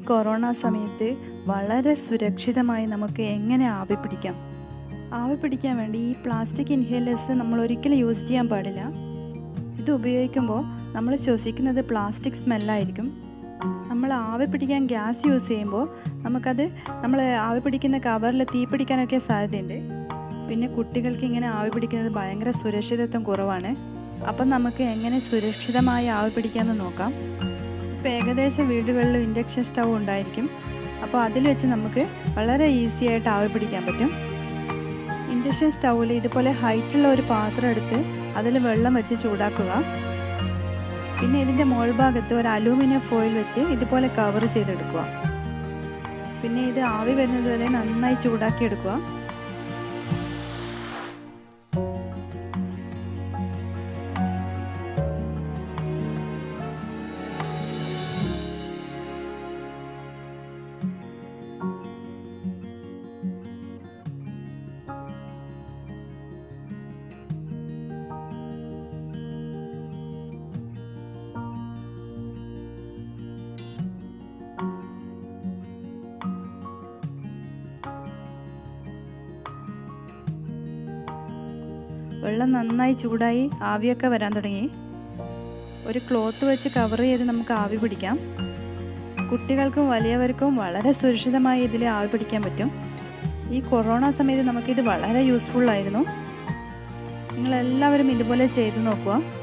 corona സമയത്ത് വളരെ സുരക്ഷിതമായി നമുക്ക് എങ്ങനെ ആവി പിടിക്കാം ആവി പിടിക്കാൻ വേണ്ടി ഈ പ്ലാസ്റ്റിക് ഇൻഹേലേഴ്സ് നമ്മൾ ഒരിക്കലും യൂസ് ചെയ്യാൻ പാടില്ല ഇത് ഉപയോഗിക്കുമ്പോൾ നമ്മൾ ശ്വസിക്കുന്നത് പ്ലാസ്റ്റിക് സ്മെല്ലായിരിക്കും നമ്മൾ ആവി പിടിക്കാൻ ഗ്യാസ് യൂസ് ചെയ്യുമ്പോൾ നമുക്കത് നമ്മൾ ആവി പിടിക്കുന്ന കവറിൽ തീ പിടിക്കാനൊക്കെ സാധ്യതയുണ്ട് പിന്നെ കുട്ടികൾക്ക് ഇങ്ങനെ ആവി പിടിക്കുന്നത് ഭയങ്കര സുരക്ഷിതത്വം കുറവാണ് അപ്പം നമുക്ക് എങ്ങനെ സുരക്ഷിതമായി ആവി പിടിക്കാമെന്ന് നോക്കാം ഇപ്പോൾ ഏകദേശം വീടുകളിലും ഇൻഡക്ഷൻ സ്റ്റൗ ഉണ്ടായിരിക്കും അപ്പോൾ അതിൽ വെച്ച് നമുക്ക് വളരെ ഈസി ആയിട്ട് ആവി പിടിക്കാൻ പറ്റും ഇൻഡക്ഷൻ സ്റ്റൗവിൽ ഇതുപോലെ ഹൈറ്റുള്ള ഒരു പാത്രം എടുത്ത് അതിൽ വെള്ളം വെച്ച് ചൂടാക്കുക പിന്നെ ഇതിൻ്റെ മുകൾ ഭാഗത്ത് ഒരു അലൂമിനിയം ഫോയിൽ വെച്ച് ഇതുപോലെ കവർ ചെയ്തെടുക്കുക പിന്നെ ഇത് ആവി വരുന്നത് വരെ നന്നായി ചൂടാക്കി എടുക്കുക വെള്ളം നന്നായി ചൂടായി ആവിയൊക്കെ വരാൻ തുടങ്ങി ഒരു ക്ലോത്ത് വെച്ച് കവർ ചെയ്ത് നമുക്ക് ആവി പിടിക്കാം കുട്ടികൾക്കും വലിയവർക്കും വളരെ സുരക്ഷിതമായി ഇതിൽ ആവി പിടിക്കാൻ പറ്റും ഈ കൊറോണ സമയത്ത് നമുക്കിത് വളരെ യൂസ്ഫുൾ ആയിരുന്നു നിങ്ങളെല്ലാവരും ഇതുപോലെ ചെയ്ത് നോക്കുക